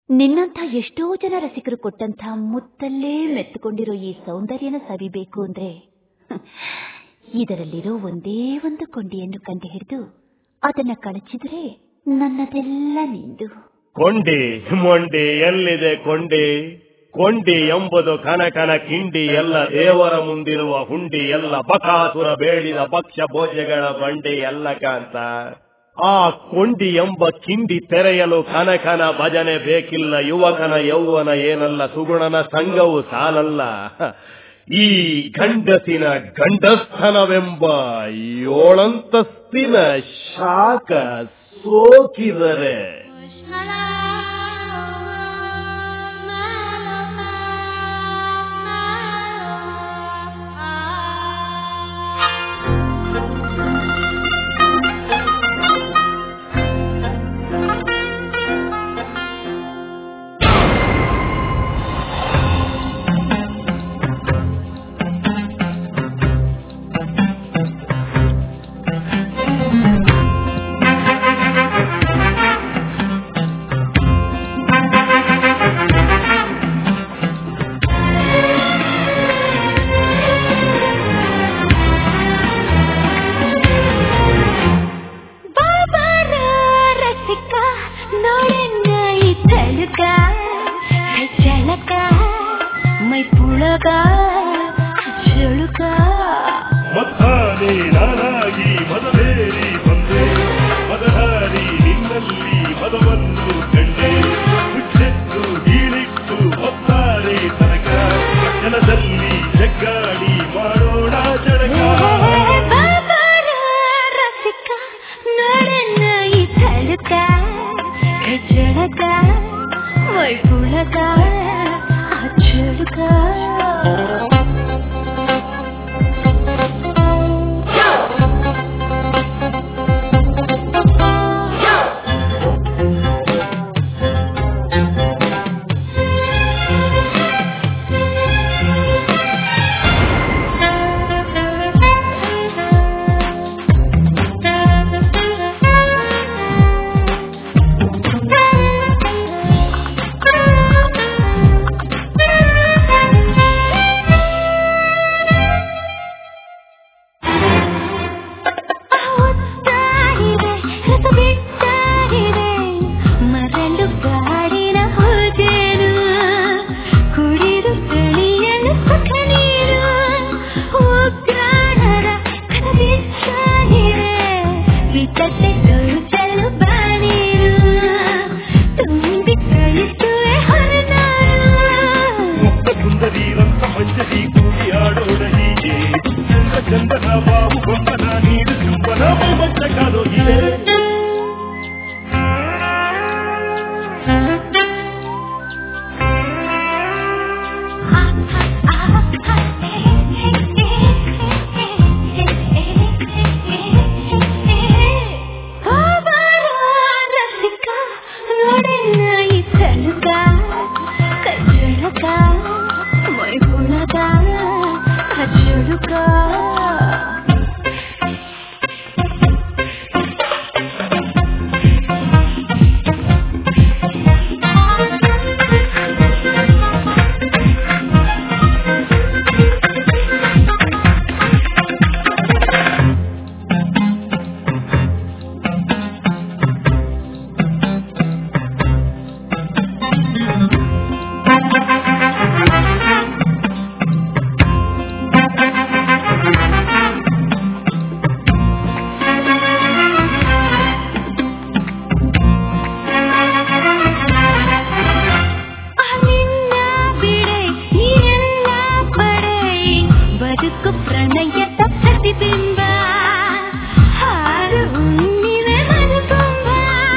ನಿನ್ನಂಥ ಎಷ್ಟೋ ಜನ ರಸಿಕರು ಕೊಟ್ಟಂಥ ಮುತ್ತಲ್ಲೇ ಮೆತ್ತುಕೊಂಡಿರೋ ಈ ಸೌಂದರ್ಯನ ಸವಿಬೇಕು ಅಂದ್ರೆ ಹ್ಮ್, ಇದರಲ್ಲಿರೋ ಒಂದೇ ಒಂದು ಕೊಂಡಿಯನ್ನು ಕಂಡು ಹಿಡಿದು ಅದನ್ನ ಕಳಚಿದ್ರೆ ನನ್ನದೆಲ್ಲ ನಿಂದು ಕೊಂಡಿ ಮೊಂಡಿ ಎಲ್ಲಿದೆ ಕೊಂಡಿ ಕೊಂಡಿ ಎಂಬುದು ಕನಕನ ಕಿಂಡಿ ಎಲ್ಲ ದೇವರ ಮುಂದಿರುವ ಹುಂಡಿ ಎಲ್ಲ ಬಕಾಸುರ ಬೇಡಿದ ಭಕ್ಷ್ಯ ಭೋಜ್ಯಗಳ ಬಂಡಿ ಎಲ್ಲ ಕಾಂತ ಆ ಕೊಂಡಿ ಎಂಬ ಕಿಂಡಿ ತೆರೆಯಲು ಕನಕನ ಭಜನೆ ಬೇಕಿಲ್ಲ ಯುವಕನ ಯೌವನ ಏನಲ್ಲ ಸುಗುಣನ ಸಂಘವು ಸಾಲಲ್ಲ ಈ ಗಂಡಸಿನ ಗಂಡಸ್ಥನವೆಂಬ ಏಳಂತಸ್ತಿನ ಶಾಖ ಸೋಕಿದರೆ ಬಾಬಾರ ರಸಿಕ ನೋಡನ್ನ ಈ ತಳುಕ ಹೆಜ್ಜಳಕ ಮೈ ಪುಳಗ ಜಳುಕ ಮತ್ತಾನೆ ನಾನಾಗಿ ಮದವೇರಿ ಬಂದೆ ಮದಹಾರಿ ನಿನ್ನಲ್ಲಿ ಮದವನ್ನು ಕಂಡೆ ಹುಚ್ಚೆತ್ತು ಹೀಳಿಟ್ಟು ಹೊತ್ತಾರೆ ತನಕ ಜನದಲ್ಲಿ ಜಗ್ಗಾಡಿ ಮಾಡೋಣ ಜಳಕ ಬಾಬಾರ ರಸಿಕ ನೋಡನ್ನ ಈ ತಳುಕ ಹೆಜ್ಜಳಕ ಮೈ ಪುಳಗ ಜಳುಕ ಒತ್ತಾಯಿದೆ ರಸ ಬಿಟ್ಟಾಗಿದೆ ಮರಳು ಕಾಡಿನ ಹೋದೇನು ಕುಡಿದು ತಿಳಿಯಲು ಸುಖ ನೀರು ಉಗ್ರಾಣರ ಕನಬಿಸಾಗಿದೆ ಬಿಟ್ಟತ್ತೆ ತೋರಿಸಲು ಬಾನೀರು ತುಂಬಿ ಕಳಿಸುವೆ ಹೊರನಾರು ಮುಕ್ತ ಸುಂದರೀರಂತ ಮಂಜರಿ ಕೂಡಿ ಆಡೋಣ ಹೀಗೆ ಚಂದ ಚಂದನ ಬಾವು ಗೊಂಬನ ನೀಡು ಚುಂಬನ ಮಂಚ ಕಾಲೋಗಿದೆ ನಿನ್ನ ಬಿಡೆ ನೀನೆಲ್ಲ ಪಡೆ ಬದುಕು ಪ್ರಣಯದ ಪ್ರತಿಬಿಂಬ ಹಾಡು ಹುಣ್ಣಿಮೆ ಮನತುಂಬ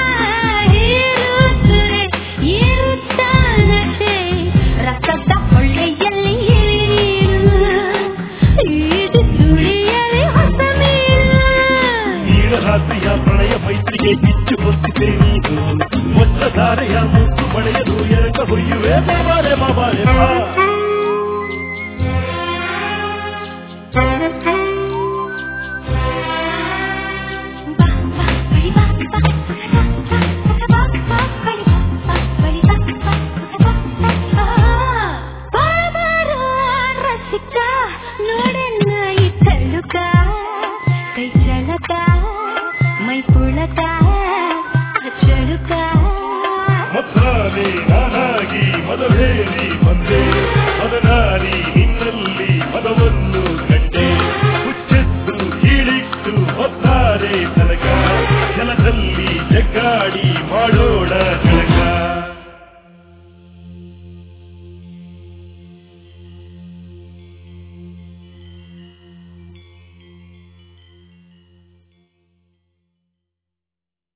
ಏರುತ್ತದೆ ಏರುತ್ತಾನತೆ ರಕ್ತದ ಹೊಳ್ಳೆಯಲ್ಲಿ ಎಳೆನೀರು ಈಡು ಸುಳಿಯಲಿ ಹೊಸ ಮೀನು ನೀರರಾತ್ರಿಯ ಪ್ರಣಯ ಮೈತ್ರಿಗೆ ಬಿಚ್ಚು ಹೊತ್ತಿದೆ ನೀನು ಮೊಚ್ಚಧಾರೆಯ ಮುತ್ತು ಪಡೆಯಲು ಎರಕ ಹೊಯ್ಯುವೆ ಬಾಬಾರೆ ಬಾಬಾರೆ ಬಾ ಬಾ ಬಾ ಬಳಿ ಬಾ ಬಾ ಬಾ ಬಾ ಬಾ ಬಳಿ ಬಾ ಬಾ ಬಳಿ ಬಾ ಚಿಲಕ ಮೈ ಪುಳಕ ಚಳುಕ ಮತ್ಸಾರಿ ನಾನಾಗಿ ಮೊದಲೇರಿ ಬಂದೆ ಮದನಾರಿ ನಿನ್ನ